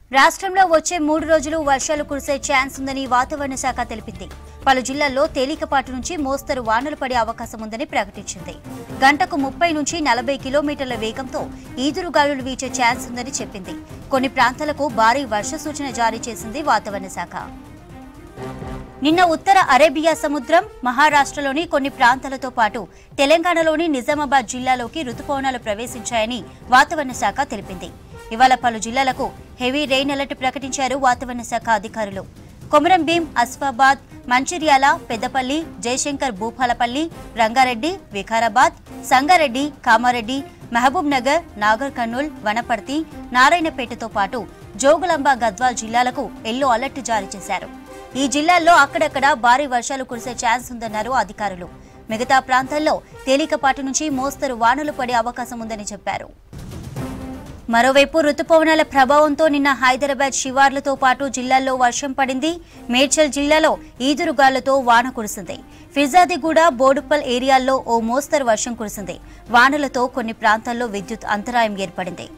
రాష్ట్రంలో వచ్చే మూడు రోజులు వర్షాలు కురిసే ఛాన్స్ ఉందని వాతావరణ శాఖ తెలిపింది పలు జిల్లాల్లో తేలికపాటి నుంచి మోస్తరు వానలు పడే అవకాశం ఉందని ప్రకటించింది గంటకు ముప్పై నుంచి నలభై కిలోమీటర్ల వేగంతో ఈదురుగాలులు వీచే ఛాన్స్ ఉందని చెప్పింది కొన్ని ప్రాంతాలకు భారీ వర్ష సూచన జారీ చేసింది వాతావరణ శాఖ నిన్న ఉత్తర అరేబియా సముద్రం మహారాష్ట్రలోని కొన్ని ప్రాంతాలతో పాటు తెలంగాణలోని నిజామాబాద్ జిల్లాలోకి రుతుపవనాలు ప్రవేశించాయని వాతావరణ శాఖ తెలిపింది ఇవాళ పలు జిల్లాలకు హెవీ రెయిన్ అలర్ట్ ప్రకటించారు వాతావరణ శాఖ అధికారులు కొమరం భీం అస్ఫాబాద్ మంచిర్యాల పెద్దపల్లి జయశంకర్ భూపాలపల్లి రంగారెడ్డి వికారాబాద్ సంగారెడ్డి కామారెడ్డి మహబూబ్ నగర్ నాగర్ కర్నూల్ వనపర్తి నారాయణపేటతో పాటు జోగులాంబ గద్వాల్ జిల్లాలకు ఎల్లో అలర్ట్ జారీ చేశారు ఈ జిల్లాల్లో అక్కడక్కడ భారీ వర్షాలు కురిసే ఛాన్స్ ఉందన్నారు అధికారులు మిగతా ప్రాంతాల్లో తేలికపాటి నుంచి మోస్తరు వానలు పడే అవకాశం ఉందని చెప్పారు మరోవైపు రుతుపవనాల ప్రభావంతో నిన్న హైదరాబాద్ శివార్లతో పాటు జిల్లాల్లో వర్షం పడింది మేడ్చల్ జిల్లాలో ఈదురుగాళ్లతో వాన కురిసింది ఫిర్జాదిగూడ బోడుప్పల్ ఏరియాల్లో ఓ మోస్తరు వర్షం కురిసింది వానలతో కొన్ని ప్రాంతాల్లో విద్యుత్ అంతరాయం ఏర్పడింది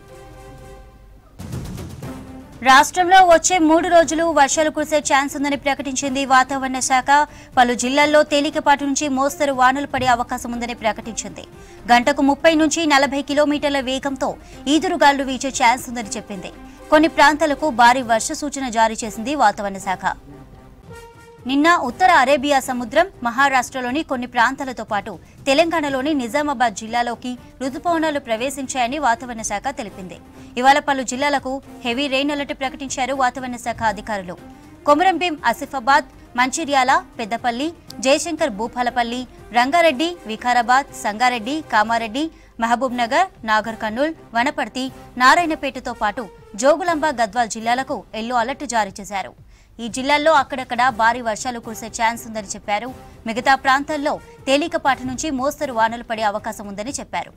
రాష్ట్రంలో వచ్చే మూడు రోజులు వర్షాలు కురిసే ఛాన్స్ ఉందని ప్రకటించింది వాతావరణ శాఖ పలు జిల్లాల్లో తేలికపాటి నుంచి మోస్తరు వానలు పడే అవకాశం ఉందని ప్రకటించింది గంటకు ముప్పై నుంచి నలభై కిలోమీటర్ల వేగంతో ఈదురుగాళ్లు వీచే ఛాన్స్ ఉందని చెప్పింది కొన్ని ప్రాంతాలకు భారీ వర్ష సూచన జారీ చేసింది వాతావరణ శాఖ నిన్న ఉత్తర అరేబియా సముద్రం మహారాష్ట్రలోని కొన్ని ప్రాంతాలతో పాటు తెలంగాణలోని నిజామాబాద్ జిల్లాలోకి రుతుపవనాలు ప్రవేశించాయని వాతావరణ శాఖ తెలిపింది ఇవాళ పలు జిల్లాలకు హెవీ రెయిన్ అలర్ట్ ప్రకటించారు వాతావరణ శాఖ అధికారులు కొమరంభీం ఆసిఫాబాద్ మంచిర్యాల పెద్దపల్లి జయశంకర్ భూపాలపల్లి రంగారెడ్డి వికారాబాద్ సంగారెడ్డి కామారెడ్డి మహబూబ్ నగర్ నాగర్ కర్నూల్ వనపర్తి నారాయణపేటతో పాటు జోగులాంబ గద్వాల్ జిల్లాలకు ఎల్లో అలర్ట్ జారీ చేశారు ఈ జిల్లాల్లో అక్కడక్కడ భారీ వర్షాలు కురిసే ఛాన్స్ ఉందని చెప్పారు మిగతా ప్రాంతాల్లో తేలికపాటి నుంచి మోస్తరు వానలు పడే అవకాశం ఉందని చెప్పారు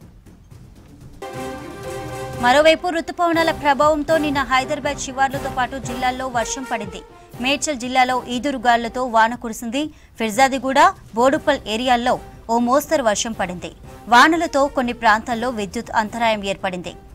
మరోవైపు రుతుపవనాల ప్రభావంతో నిన్న హైదరాబాద్ శివార్లతో పాటు జిల్లాల్లో వర్షం పడింది మేడ్చల్ జిల్లాలో ఈదురుగాళ్లతో వాన కురిసింది ఫిర్జాదిగూడ బోడుప్పల్ ఏరియాల్లో ఓ మోస్తరు వర్షం పడింది వానలతో కొన్ని ప్రాంతాల్లో విద్యుత్ అంతరాయం ఏర్పడింది